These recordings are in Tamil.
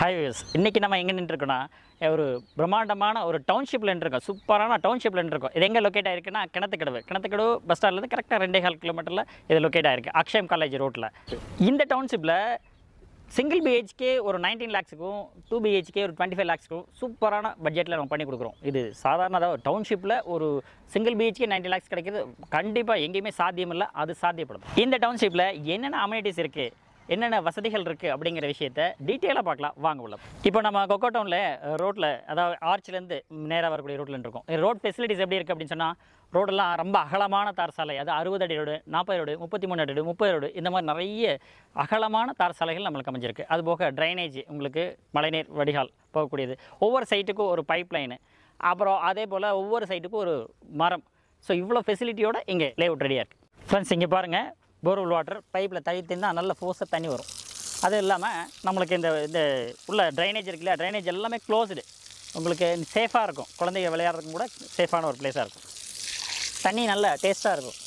ஹைவேஸ் இன்றைக்கி நம்ம எங்கே நின்றுருக்கோன்னா ஒரு பிரம்மாண்டமான ஒரு டவுன்ஷிப்பில் நின்றுருக்கோம் சூப்பரான டவுன்ஷிப்பில் நின்றுருக்கோம் இது எங்கே லொக்கேட் ஆயிருக்குன்னா கிணத்துக்கடவு கிணத்துக்கடவு பஸ் ஸ்டாண்ட்லேருந்து கரெக்டாக ரெண்டே கால் கிலோமீட்டரில் இது லொக்கேட் ஆயிருக்கு அக்ஷயம் காலேஜ் ரோட்டில் இந்த டவுன்ஷிப்பில் சிங்கிள் பிஹெச்கே ஒரு நைன்டீன் லேக்ஸுக்கும் டூ பிஹெச்கே ஒரு டுவெண்ட்டி ஃபைவ் லேக்ஸுக்கும் சூப்பரான பட்ஜெட்டில் நம்ம பண்ணி கொடுக்குறோம் இது சாதாரண அதாவது டவுன்ஷிப்பில் ஒரு சிங்கிள் பிஹெச்கே நைன்டீன் லேக்ஸ் கிடைக்கிறது கண்டிப்பாக எங்கேயுமே சாத்தியம் இல்லை அது சாத்தியப்படும் இந்த டவுன்ஷிப்பில் என்னென்ன அம்யூனிட்டிஸ் இருக்குது என்னென்ன வசதிகள் இருக்குது அப்படிங்கிற விஷயத்த டீட்டெயிலாக பார்க்கலாம் வாங்க உள்ள இப்போ நம்ம கொக்கோ டவுனில் ரோட்டில் அதாவது ஆர்ச்லேருந்து நேராக வரக்கூடிய ரோட்டில் இருக்கோம் ரோட் ஃபெசிலிட்டிஸ் எப்படி இருக்குது அப்படின்னு சொன்னால் ரோடெல்லாம் ரொம்ப அகலமான தார் சாலை அது அறுபது அடி ரோடு நாற்பது ரோடு முப்பத்தி மூணு அடி ரோடு முப்பது ரோடு இந்த மாதிரி நிறைய அகலமான தார் சாலைகள் நம்மளுக்கு அமைஞ்சிருக்கு அது போக ட்ரைனேஜ் உங்களுக்கு மழைநீர் வடிகால் போகக்கூடியது ஒவ்வொரு சைட்டுக்கும் ஒரு பைப் லைனு அப்புறம் அதே போல் ஒவ்வொரு சைட்டுக்கும் ஒரு மரம் ஸோ இவ்வளோ ஃபெசிலிட்டியோட இங்கே லேஅவுட் ரெடியாக இருக்குது ஃப்ரெண்ட்ஸ் இங்கே பாருங்கள் போர்வெல் வாட்டர் பைப்பில் தள்ளி தின்னா நல்ல ஃபோர்ஸாக தண்ணி வரும் அது இல்லாமல் நம்மளுக்கு இந்த இந்த உள்ள ட்ரைனேஜ் இருக்குல்ல ட்ரைனேஜ் எல்லாமே க்ளோஸ்டு உங்களுக்கு சேஃபாக இருக்கும் குழந்தைங்க விளையாடுறதுக்கும் கூட சேஃபான ஒரு பிளேஸாக இருக்கும் தண்ணி நல்ல டேஸ்ட்டாக இருக்கும்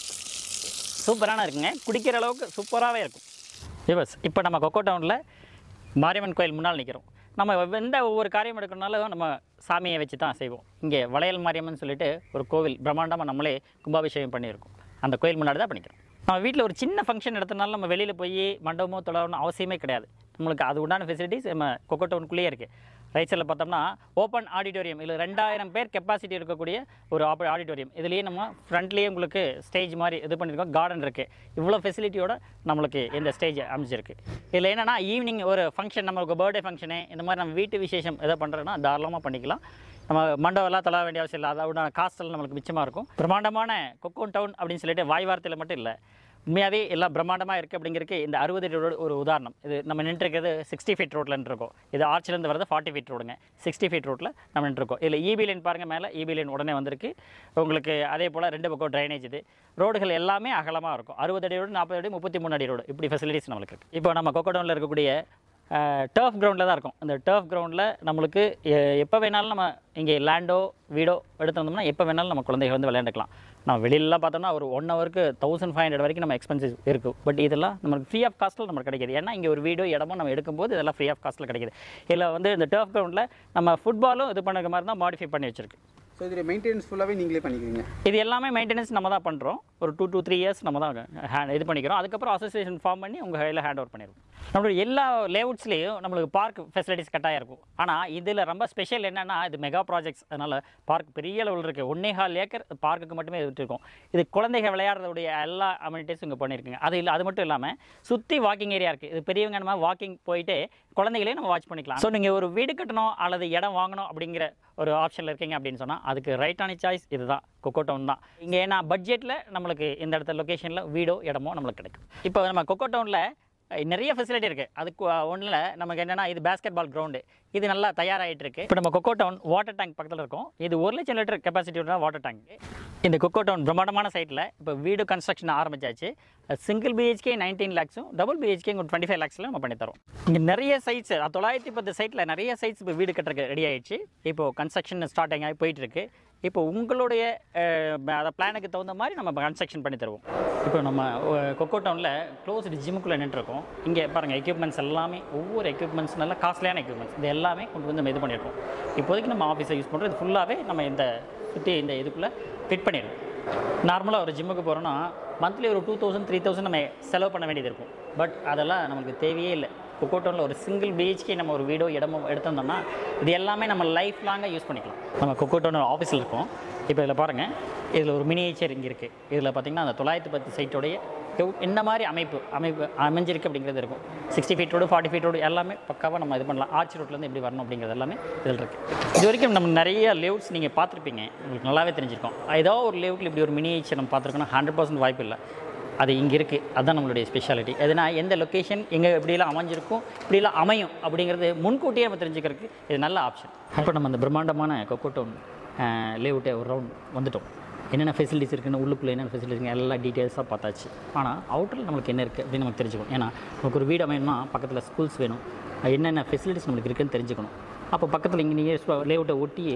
சூப்பரான இருக்குங்க குடிக்கிற அளவுக்கு சூப்பராகவே இருக்கும் விவஸ் இப்போ நம்ம கொக்கோ டவுனில் மாரியம்மன் கோயில் முன்னால் நிற்கிறோம் நம்ம எந்த ஒவ்வொரு காரியம் எடுக்கணுனாலும் நம்ம சாமியை வச்சு தான் செய்வோம் இங்கே வளையல் மாரியம்மன் சொல்லிட்டு ஒரு கோவில் பிரம்மாண்டமாக நம்மளே கும்பாபிஷேகம் பண்ணியிருக்கோம் அந்த கோயில் முன்னாடி தான் பண்ணிக்கிறோம் நம்ம வீட்டில் ஒரு சின்ன ஃபங்க்ஷன் எடுத்தனால நம்ம வெளியில் போய் மண்டபமோ தொழணும் அவசியமே கிடையாது நம்மளுக்கு அது உண்டான ஃபெசிலிட்டிஸ் நம்ம கொக்கோ டவுனுக்குள்ளேயே இருக்குது ரைட் சைடில் பார்த்தோம்னா ஓப்பன் ஆடிட்டோரியம் இதில் ரெண்டாயிரம் பேர் கெப்பாசிட்டி இருக்கக்கூடிய ஒரு ஆப்ப ஆடிட்டோரியம் இதுலேயே நம்ம ஃப்ரண்ட்லேயே உங்களுக்கு ஸ்டேஜ் மாதிரி இது பண்ணியிருக்கோம் கார்டன் இருக்குது இவ்வளோ ஃபெசிலிட்டியோட நம்மளுக்கு இந்த ஸ்டேஜ் அமைஞ்சிருக்கு இதில் என்னென்னா ஈவினிங் ஒரு ஃபங்க்ஷன் நம்மளுக்கு பர்த்டே ஃபங்க்ஷனு இந்த மாதிரி நம்ம வீட்டு விசேஷம் எதை பண்ணுறோன்னா தாராளமாக பண்ணிக்கலாம் நம்ம மண்டபம்லாம் தொழ வேண்டிய அவசியம் இல்லை அதோட காஸ்டெல்லாம் நம்மளுக்கு மிச்சமாக இருக்கும் பிரம்மாண்டமான கொக்கோன் டவுன் அப்படின்னு சொல்லிட்டு வாய் வார்த்தையில் மட்டும் இல்லை உண்மையாகவே எல்லாம் பிரம்மாண்டமாக இருக்குது அப்படிங்கிறதுக்கு இந்த அறுபது அடி ரோடு ஒரு உதாரணம் இது நம்ம நின்றுருக்கிறது சிக்ஸ்டி ஃபீட் ரோட்டில் இருக்கோம் இது ஆர்ச்சிலேருந்து வரது ஃபார்ட்டி ஃபீட் ரோடுங்க சிக்ஸ்டி ஃபீட் ரோட்டில் நம்ம நின்றுருக்கோம் இதில் இபி லைன் பாருங்கள் மேலே இபி லைன் உடனே வந்திருக்கு உங்களுக்கு அதே போல் ரெண்டு பக்கம் ட்ரைனேஜ் இது ரோடுகள் எல்லாமே அகலமாக இருக்கும் அறுபது அடி ரோடு நாற்பது அடி முப்பத்தி மூணு அடி ரோடு இப்படி ஃபெசிலிட்டிஸ் நம்மளுக்கு இருக்குது இப்போ நம்ம கொக்கோடவுனில் இருக்கக்கூடிய டர்ஃப் கிரவுண்டில் தான் இருக்கும் அந்த டர்ஃப் கிரவுண்டில் நம்மளுக்கு எ- எப்போ வேணாலும் நம்ம இங்கே லேண்டோ வீடோ எடுத்து வந்தோம்னா எப்போ வேணாலும் நம்ம குழந்தைகள் வந்து விளையாண்டுக்கலாம் நம்ம வெளியிலலாம் பார்த்தோம்னா ஒரு ஒன் ஹவருக்கு தௌசண்ட் ஃபைவ் ஹண்ட்ரட் வரைக்கும் நம்ம எக்ஸ்பென்சிவ் இருக்குது பட் இதெல்லாம் நமக்கு ஃப்ரீ ஆஃப் காஸ்ட்டில் நமக்கு கிடைக்கிது ஏன்னா இங்கே ஒரு வீடோ இடமோ நம்ம எடுக்கும்போது இதெல்லாம் ஃப்ரீ ஆஃப் காஸ்ட்டில் கிடைக்கிது இதில் வந்து இந்த டர்ஃப் கிரவுண்டில் நம்ம ஃபுட்பாலும் இது பண்ணுற மாதிரி தான் மாடிஃபை பண்ணி வச்சிருக்கு ஸோ இதில் மெயின்டெனன்ஸ் ஃபுல்லாகவே நீங்களே பண்ணிக்கிறீங்க இது எல்லாமே மெயின்டெனன்ஸ் நம்ம தான் பண்ணுறோம் ஒரு டூ டூ த்ரீ இயர்ஸ் நம்ம தான் ஹேண்ட் இது பண்ணிக்கிறோம் அதுக்கப்புறம் அசோசியேஷன் ஃபார்ம் பண்ணி உங்கள் கையில் ஹேண்ட் ஓவர் பண்ணிடுவோம் நம்மளோட எல்லா லேஅவுட்ஸ்லேயும் நம்மளுக்கு பார்க் ஃபெசிலிட்டிஸ் கட்டாயம் இருக்கும் ஆனால் இதில் ரொம்ப ஸ்பெஷல் என்னென்னா இது மெகா ப்ராஜெக்ட்ஸ் அதனால் பார்க் பெரிய லெவலில் இருக்குது ஒன்னே கால் ஏக்கர் பார்க்குக்கு மட்டுமே விட்டுருக்கோம் இது குழந்தைகள் விளையாடுறதுடைய எல்லா அம்யூனிட்டிஸும் இங்கே பண்ணியிருக்குங்க அது இல்லை அது மட்டும் இல்லாமல் சுற்றி வாக்கிங் ஏரியா இருக்குது இது பெரியவங்க நம்ம வாக்கிங் போயிட்டு குழந்தைகளையும் நம்ம வாட்ச் பண்ணிக்கலாம் ஸோ நீங்கள் ஒரு வீடு கட்டணும் அல்லது இடம் வாங்கணும் அப்படிங்கிற ஒரு ஆப்ஷனில் இருக்கீங்க அப்படின்னு சொன்னால் அதுக்கு ரைட்டான சாய்ஸ் இதுதான் கொக்கோ டவுன் தான் இங்கே ஏன்னா பட்ஜெட்டில் நம்மளுக்கு இந்த இடத்த லொக்கேஷனில் வீடோ இடமோ நம்மளுக்கு கிடைக்கும் இப்போ நம்ம கொக்கோ டவுனில் நிறைய ஃபெசிலிட்டி இருக்குது அதுக்கு ஒன்றில் நமக்கு என்னென்னா இது பேஸ்கெட் பால் கிரவுண்டு இது நல்லா தயாராகிட்டு இருக்கு இப்போ நம்ம கொக்கோ டவுன் வாட்டர் டேங்க் பக்கத்தில் இருக்கோம் இது ஒரு லட்சம் லிட்டர் கெப்பாசிட்டியோட வாட்டர் டேங்க் இந்த கொக்கோ டவுன் பிரம்மாண்டமான சைட்டில் இப்போ வீடு கன்ஸ்ட்ரக்ஷன் ஆரம்பிச்சாச்சு சிங்கிள் பிஹெச்கே நைன்டீன் லேக்ஸும் டபுள் பிஹெச்கே ஒரு டுவெண்ட்டி ஃபைவ் லேக்ஸில் நம்ம பண்ணி தரோம் இங்கே நிறைய சைட்ஸ் தொள்ளாயிரத்தி பத்து சைட்டில் நிறைய சைட்ஸ் இப்போ வீடு கட்டுறதுக்கு ரெடி ஆயிடுச்சு இப்போ கன்ஸ்ட்ரக்ஷன் ஸ்டார்டிங் ஆகி போயிட்டு இருக்கு இப்போ உங்களுடைய அந்த பிளானுக்கு தகுந்த மாதிரி நம்ம கன்ஸ்ட்ரக்ஷன் பண்ணி தருவோம் இப்போ நம்ம அஹ், கொக்கோ டவுனில் க்ளோஸ்டு ஜிம்முக்குள்ளே நின்றுருக்கோம் இங்கே பாருங்கள் எக்யூப்மெண்ட்ஸ் எல்லாமே ஒவ்வொரு எக்யூப்மெண்ட்ஸ் நல்லா காஸ்ட்லியான எக்யூப்மெண்ட்ஸ் இது எல்லாமே கொண்டு வந்து நம்ம இது பண்ணியிருக்கோம் இப்போதைக்கு நம்ம ஆஃபீஸை யூஸ் பண்ணுறது ஃபுல்லாகவே நம்ம இந்த சுற்றி இந்த இதுக்குள்ளே ஃபிட் பண்ணிடுவோம் நார்மலாக ஒரு ஜிம்முக்கு போகிறோன்னா மந்த்லி ஒரு டூ தௌசண்ட் த்ரீ தௌசண்ட் நம்ம செலவு பண்ண வேண்டியது இருக்கும் பட் அதெல்லாம் நமக்கு தேவையே இல்லை கொக்கோட்டோனில் ஒரு சிங்கிள் பிஹெச்கே நம்ம ஒரு வீடோ இடமோ எடுத்திருந்தோம்னா இது எல்லாமே நம்ம லைஃப் லாங்காக யூஸ் பண்ணிக்கலாம் நம்ம கொக்கோட்டோன் ஆஃபீஸில் இருக்கோம் இப்போ இதில் பாருங்கள் இதில் ஒரு மினியேச்சர் இங்கே இருக்குது இதில் பார்த்தீங்கன்னா அந்த தொள்ளாயிரத்து பத்து சைட்டோடைய எவ்- என்ன மாதிரி அமைப்பு அமைப்பு அமைஞ்சிருக்கு அப்படிங்கிறது இருக்கும் sixty feet road forty feet road எல்லாமே பக்காவாக நம்ம இது பண்ணலாம் ஆர்ச்சி ரோட்லேருந்து எப்படி வரணும் அப்படிங்கிறது எல்லாமே இதில் இருக்குது இது வரைக்கும் நம்ம நிறைய லேவுட்ஸ் நீங்கள் பார்த்துருப்பீங்க உங்களுக்கு நல்லாவே தெரிஞ்சிருக்கும் ஏதோ ஒரு லேவுட்டில் இப்படி ஒரு மினியேச்சர் நம்ம பார்த்துருக்கோன்னா ஹண்ட்ரட் பர்சன்ட் வாய்ப்பு இல்லை அது இங்கே இருக்குது அதுதான் நம்மளுடைய ஸ்பெஷாலிட்டி எதுனா எந்த லொக்கேஷன் எங்கே எப்படிலாம் அமைஞ்சிருக்கும் இப்படிலாம் அமையும் அப்படிங்கிறது முன்கூட்டியே நம்ம தெரிஞ்சுக்கிறதுக்கு இது நல்ல ஆப்ஷன் இப்போ நம்ம அந்த பிரம்மாண்டமான கொக்கோ டவுன் லேஅவுட்டை ஒரு ரவுண்ட் வந்துட்டோம் என்னென்ன ஃபெசிலிட்டிஸ் இருக்குன்னு உள்ளுக்குள்ளே என்னென்ன ஃபெசிலிட்டிஸ் எல்லா டீட்டெயில்ஸாக பார்த்தாச்சு ஆனால் அவுட்டரில் நம்மளுக்கு என்ன இருக்குது அப்படின்னு நமக்கு தெரிஞ்சுக்கணும் ஏன்னா நமக்கு ஒரு வீடு அமையணும்னா பக்கத்தில் ஸ்கூல்ஸ் வேணும் என்னென்ன ஃபெசிலிட்டிஸ் நம்மளுக்கு இருக்குன்னு தெரிஞ்சுக்கணும் அப்போ பக்கத்தில் இங்கே நீங்கள் லேஅவுட்டை ஒட்டியே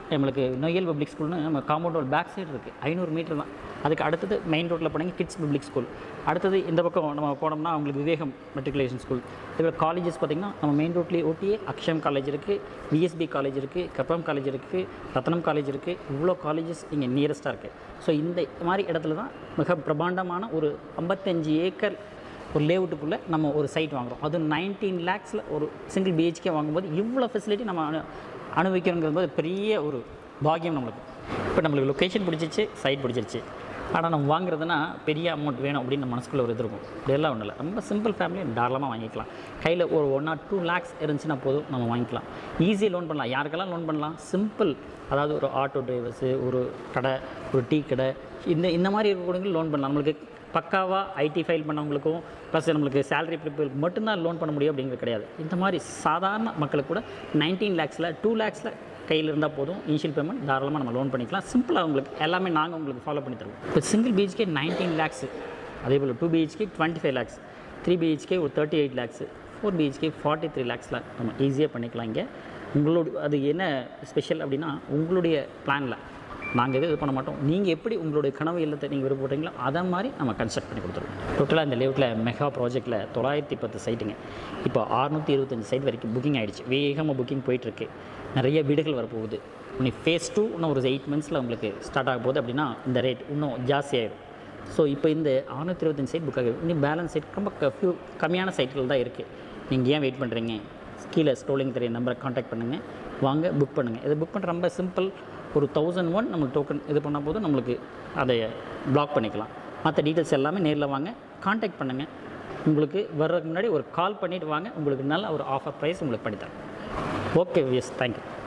நம்மளுக்கு நொய்யல் பப்ளிக் ஸ்கூல்னு நம்ம காம்பவுண்டோட பேக் சைடு இருக்குது ஐநூறு மீட்டர் தான் அதுக்கு அடுத்தது மெயின் ரோட்டில் போனீங்க கிட்ஸ் பப்ளிக் ஸ்கூல் அடுத்தது இந்த பக்கம் நம்ம போனோம்னா அவங்களுக்கு விவேகம் மெட்ரிகுலேஷன் ஸ்கூல் இதில் காலேஜஸ் பார்த்திங்கன்னா நம்ம மெயின் ரோட்லேயே ஒட்டியே அக்ஷயம் காலேஜ் இருக்குது விஎஸ்பி காலேஜ் இருக்குது கப்பம் காலேஜ் இருக்குது ரத்னம் காலேஜ் இருக்குது இவ்வளோ காலேஜஸ் இங்கே நியரஸ்ட்டாக இருக்குது ஸோ இந்த மாதிரி இடத்துல தான் மிக பிரம்மாண்டமான ஒரு ஐம்பத்தஞ்சு ஏக்கர் ஒரு லேஅவுட்டுக்குள்ளே நம்ம ஒரு சைட் வாங்குறோம் அது நைன்டீன் லேக்ஸில் ஒரு சிங்கிள் பிஹெச்கே வாங்கும்போது இவ்வளோ ஃபெசிலிட்டி நம்ம அனு அனுபவிக்கணுங்கிறது போது பெரிய ஒரு பாக்கியம் நம்மளுக்கு இப்போ நம்மளுக்கு லொக்கேஷன் பிடிச்சிச்சு சைட் பிடிச்சிருச்சு ஆனால் நம்ம வாங்குறதுனா பெரிய அமௌண்ட் வேணும் அப்படின்னு நம்ம மனசுக்குள்ளே ஒரு இது இருக்கும் அப்படியெல்லாம் ஒன்றும் இல்லை ரொம்ப சிம்பிள் ஃபேமிலி தாராளமாக வாங்கிக்கலாம் கையில் ஒரு ஒன் ஆர் டூ லேக்ஸ் இருந்துச்சுன்னா போதும் நம்ம வாங்கிக்கலாம் ஈஸியாக லோன் பண்ணலாம் யாருக்கெல்லாம் லோன் பண்ணலாம் சிம்பிள் அதாவது ஒரு ஆட்டோ டிரைவர்ஸு ஒரு கடை ஒரு டீ கடை இந்த இந்த மாதிரி இருக்கக்கூடிய லோன் பண்ணலாம் நம்மளுக்கு பக்காவாக ஐடி ஃபைல் பண்ணவங்களுக்கும் ப்ளஸ் நம்மளுக்கு சேலரி ப்ரிப்பேருக்கு மட்டும்தான் லோன் பண்ண முடியும் அப்படிங்கிறது கிடையாது இந்த மாதிரி சாதாரண மக்களுக்கு கூட நைன்டீன் லேக்ஸில் டூ லேக்ஸில் கையில் இருந்தால் போதும் இனிஷியல் பேமெண்ட் தாராளமாக நம்ம லோன் பண்ணிக்கலாம் சிம்பிளாக உங்களுக்கு எல்லாமே நாங்கள் உங்களுக்கு ஃபாலோ பண்ணி தருவோம் இப்போ சிங்கிள் பிஹெச்கே நைன்டீன் லேக்ஸு அதே போல் two BHK twenty five lakhs three BHK ஒரு thirty eight lakhs four BHK forty three லேக்ஸில் நம்ம ஈஸியாக பண்ணிக்கலாம் இங்கே உங்களோட அது என்ன ஸ்பெஷல் அப்படின்னா உங்களுடைய பிளானில் நாங்கள் எதுவும் இது பண்ண மாட்டோம் நீங்கள் எப்படி உங்களுடைய கனவு இல்லத்தை நீங்கள் விருப்பப்படுறீங்களோ அதை மாதிரி நம்ம கன்ஸ்ட்ரக்ட் பண்ணி கொடுத்துருவோம் டோட்டலாக இந்த லேவுட்டில் மெகா ப்ராஜெக்ட்டில் தொள்ளாயிரத்தி பத்து சைட்டுங்க இப்போ அறுநூற்றி இருபத்தஞ்சி சைட் வரைக்கும் புக்கிங் ஆகிடுச்சு வேகமாக புக்கிங் போயிட்டுருக்கு நிறைய வீடுகள் வரப்போகுது இன்னும் ஃபேஸ் டூ இன்னும் ஒரு எயிட் மந்த்ஸில் உங்களுக்கு ஸ்டார்ட் ஆக போகுது அப்படின்னா இந்த ரேட் இன்னும் ஜாஸ்தியாயிடும் ஸோ இப்போ இந்த அறுநூற்றி இருபத்தஞ்சி சைட் புக் ஆகுது இன்னும் பேலன்ஸ் சைட் ரொம்ப க- few கம்மியான சைட்கள் தான் இருக்குது நீங்கள் ஏன் வெயிட் பண்ணுறீங்க கீழே ஸ்க்ரோலிங் தெரிய நம்பரை காண்டாக்ட் பண்ணுங்கள் வாங்க புக் பண்ணுங்கள் இது புக் பண்ணுற ரொம்ப சிம்பிள் ஒரு தௌசண்ட் ஒன் நம்மளுக்கு டோக்கன் இது பண்ணால் போதும் நம்மளுக்கு அதை பிளாக் பண்ணிக்கலாம் மற்ற டீட்டெயில்ஸ் எல்லாமே நேரில் வாங்க காண்டாக்ட் பண்ணுங்கள் உங்களுக்கு வர்றதுக்கு முன்னாடி ஒரு கால் பண்ணிவிட்டு வாங்க உங்களுக்கு நல்ல ஒரு ஆஃபர் ப்ரைஸ் உங்களுக்கு பண்ணித்தரேன் ஓகே எஸ் தேங்க்யூ